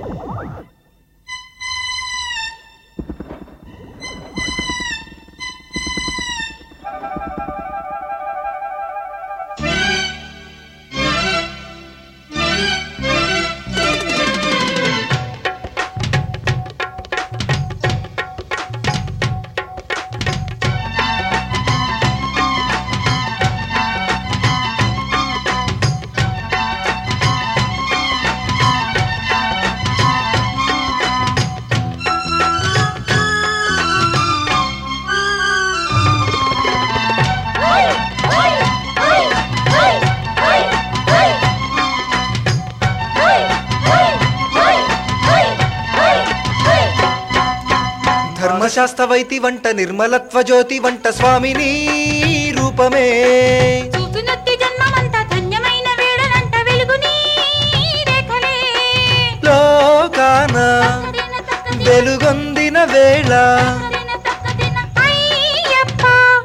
ధర్మశాస్త్ర వైతి వంట నిర్మలత్వ జ్యోతి వంట స్వామిని రూపమే చూసినట్టి జన్మమంత ధన్యమైన వేళలంట వెలుగుని రేఖలే లోకాన తక్కదిన తక్కదిన వెలుగొందిన వేళ తక్కదిన తక్కదిన అయ్యప్ప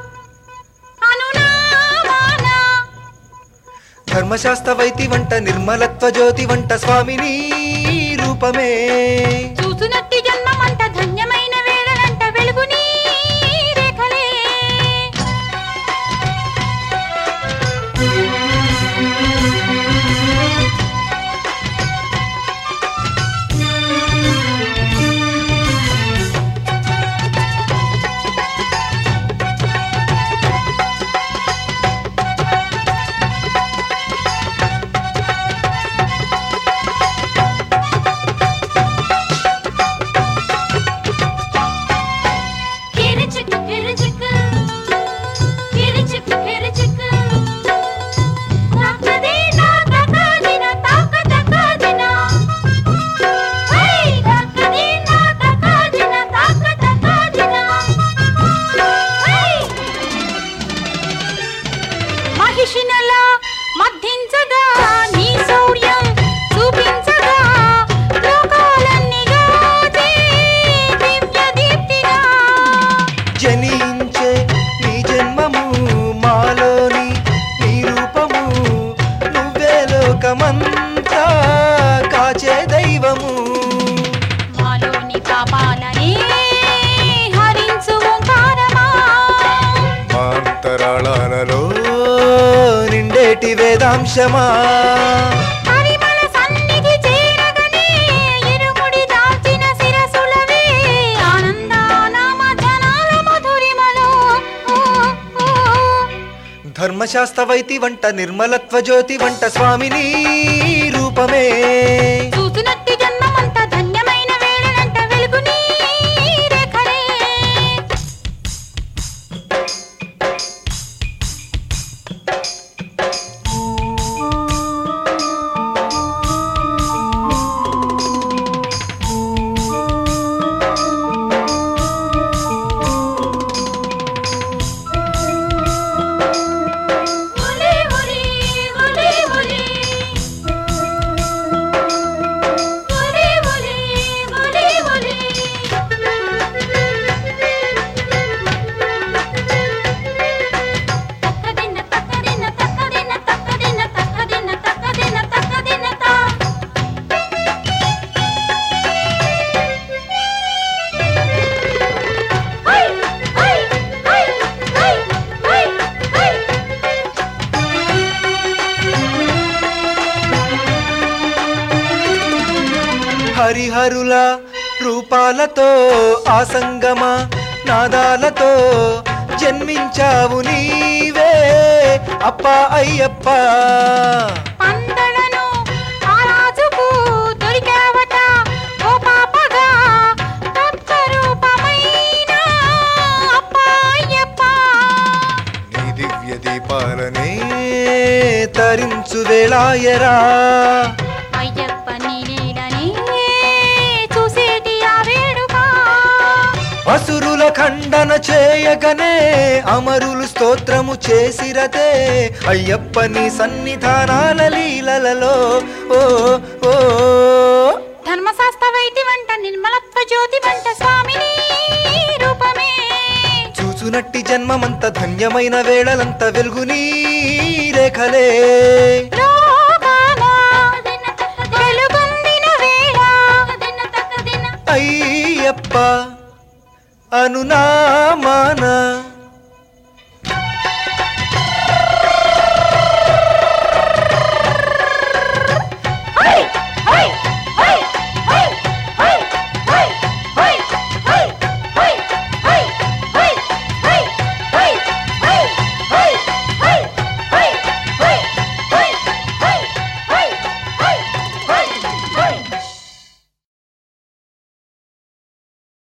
అనునామాన ధర్మశాస్త్ర వైతి వంట నిర్మలత్వ జ్యోతి వంట స్వామిని రూపమే చూసినట్టి జన్మమంత ధన్యమైన వేళలంట వెలుగుని రేఖలే కిరిచిక్ కిరిచిక్ కిరిచిక్ కిరిచిక్ తక్కదిన తక్కదిన తక్క తక్కదిన హై తక్కదిన తక్కదిన తక్క తక్కదిన హై మహిషినల మధ్యించగా నీ శౌర్యం చూపించగా లోకాలన్నీ గాచే దివ్య దీప్తిగా జనించే నీ జన్మము మాలోని నీ రూపము నువ్వే లోకమంతా కాచే దైవము మాలోని పాపాలనే హరించు ఓంకారమా మాంతరాళాలలో నిండేటి వేదాంశమా పరిమళ సన్నిధి చేరగనే ఇరుముడి దాల్చిన శిరసులవే ఆనందానామ జనాల మధురిమలో ఓ, ఓ, ధర్మశాస్త్ర వైతి వంట నిర్మలత్వ జ్యోతి వంట స్వామిని రూపమే చూసినట్టి జన్మమంత ధన్యమైన వేళలంట వెలుగుని రేఖలే ఒలే ఒలే ఒలే ఒలే ఒలే ఒలే ఒలే ఒలే తక్కదిన తక్కదిన తక్కదిన తక్కదిన తక్కదిన తక్కదిన తక్కదిన తా హై హై హై హై హై హై హరిహరుల రూపాలతో ఆసంగమ నాదాలతో జన్మించావు నీవే అప్ప అయ్యప్ప పందలను ఆ రాజుకు దొరికావట ఓ పాపగా తత్వరూపమైన అప్పాయప్ప నీ దివ్య దీపాలనే తరించు వేళాయరా అయ్యప్ప నీ నీడని చూసేటి ఆ వేడుక అసురుల ఖండన చేయగనే అమరులు స్తోత్రము చేసిరతే అయ్యప్ప నీ సన్నిధానాల లీలలలో ఓ ఓ ధర్మశాస్త్ర వైద్య వంట నిర్మలత్వ జ్యోతి వంట స్వామిని రూపమే చూచునట్టి జన్మమంత ధన్యమైన వేళలంత వెలుగునీ రేఖలే లోకాన వెలుగొందిన వేళ అనునామాన